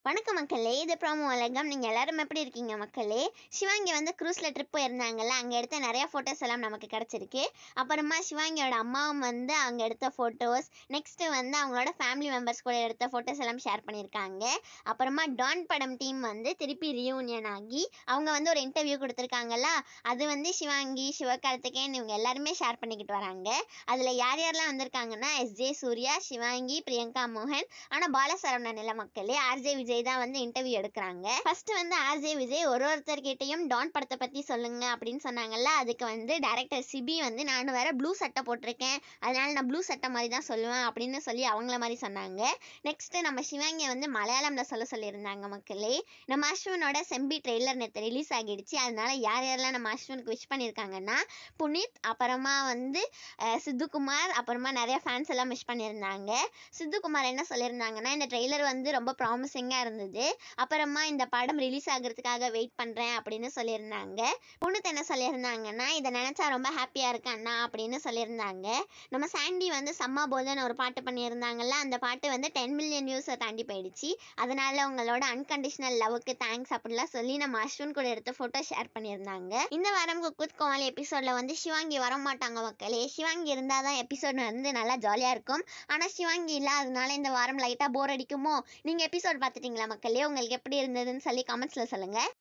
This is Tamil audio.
வணக்கம் மக்களே இது ப்ரோமோ உலகம் நீங்கள் எல்லாரும் எப்படி இருக்கீங்க மக்களே சிவாங்கி வந்து க்ரூஸில் ட்ரிப் போயிருந்தாங்கல்ல அங்கே எடுத்த நிறைய ஃபோட்டோஸ் எல்லாம் நமக்கு கிடச்சிருக்கு அப்புறமா சிவாங்கியோட அம்மாவும் வந்து அங்கே எடுத்த ஃபோட்டோஸ் நெக்ஸ்ட்டு வந்து அவங்களோட ஃபேமிலி மெம்பர்ஸ் கூட எடுத்த ஃபோட்டோஸ் எல்லாம் ஷேர் பண்ணியிருக்காங்க அப்புறமா டான் படம் டீம் வந்து திருப்பி ரீயூனியன் ஆகி அவங்க வந்து ஒரு இன்டர்வியூ கொடுத்துருக்காங்கல்ல அது வந்து சிவாங்கி சிவகார்த்திகேயன் இவங்க எல்லாருமே ஷேர் பண்ணிக்கிட்டு வராங்க அதில் யார் யாரெல்லாம் வந்திருக்காங்கன்னா எஸ்ஜே சூர்யா சிவாங்கி பிரியங்கா மோகன் ஆனால் பாலசரவணன் இல்லை மக்களே ஆர்ஜே விஜய் தான் வந்து இன்டர்வியூ எடுக்கிறாங்க ஃபர்ஸ்ட் வந்து ஆர்ஜே விஜய் ஒரு ஒருத்தர்கிட்டையும் டான் படத்தை பற்றி சொல்லுங்க அப்படின்னு சொன்னாங்கல்ல அதுக்கு வந்து டைரக்டர் சிபி வந்து நான் வேற ப்ளூ சட்டை போட்டிருக்கேன் அதனால நான் ப்ளூ சட்டை மாதிரி தான் சொல்லுவேன் அப்படின்னு சொல்லி அவங்கள மாதிரி சொன்னாங்க நெக்ஸ்ட் நம்ம சிவாங்கியை வந்து மலையாளம்ல சொல்ல சொல்லியிருந்தாங்க மக்களே நம்ம அஸ்வினோட செம்பி ட்ரெய்லர் நேற்று ரிலீஸ் ஆகிடுச்சு அதனால யார் யாரெல்லாம் நம்ம அஸ்வினுக்கு விஷ் பண்ணியிருக்காங்கன்னா புனித் அப்புறமா வந்து அஹ், சித்துக்குமார் அப்புறமா நிறைய ஃபேன்ஸ் எல்லாம் விஷ் பண்ணியிருந்தாங்க சித்துக்குமார் என்ன சொல்லியிருந்தாங்கன்னா இந்த ட்ரெய்லர் வந்து ரொம்ப ப்ராமிசிங்காக இருந்தது அப்புறமா இந்த படம் ரிலீஸ் ஆகிறதுக்காக வெயிட் பண்ணுறேன் அப்படின்னு சொல்லியிருந்தாங்க புனித் என்ன சொல்லியிருந்தாங்கன்னா இதை நினச்சா ரொம்ப ஹாப்பியாக இருக்கு அண்ணா அப்படின்னு சொல்லியிருந்தாங்க நம்ம சாண்டி வந்து சம்மா போதன் ஒரு பாட்டு பண்ணியிருந்தாங்கல்ல அந்த பாட்டு வந்து டென் மில்லியன் வியூஸை தாண்டி போயிடுச்சு அதனால உங்களோட அன்கண்டிஷனல் லவ்வுக்கு தேங்க்ஸ் அப்படிலாம் சொல்லி நம்ம அஸ்வின் கூட எடுத்த ஃபோட்டோ ஷேர் பண்ணியிருந்தாங்க இந்த வாரம் குக்குத் கோமாளி எபிசோடில் வந்து சிவாங்கி வர மாட்டாங்க மக்களே சிவாங்கி இருந்தால் தான் எபிசோட் வந்து நல்லா ஜாலியாக இருக்கும் ஆனால் சிவாங்கி இல்லாததுனால இந்த வாரம் லைட்டாக போர் அடிக்குமோ நீங்கள் எபிசோட் பார்த்துட்டீங்களா மக்களே உங்களுக்கு எப்படி இருந்ததுன்னு சொல்லி கமெண்ட்ஸில் சொல்லுங்கள்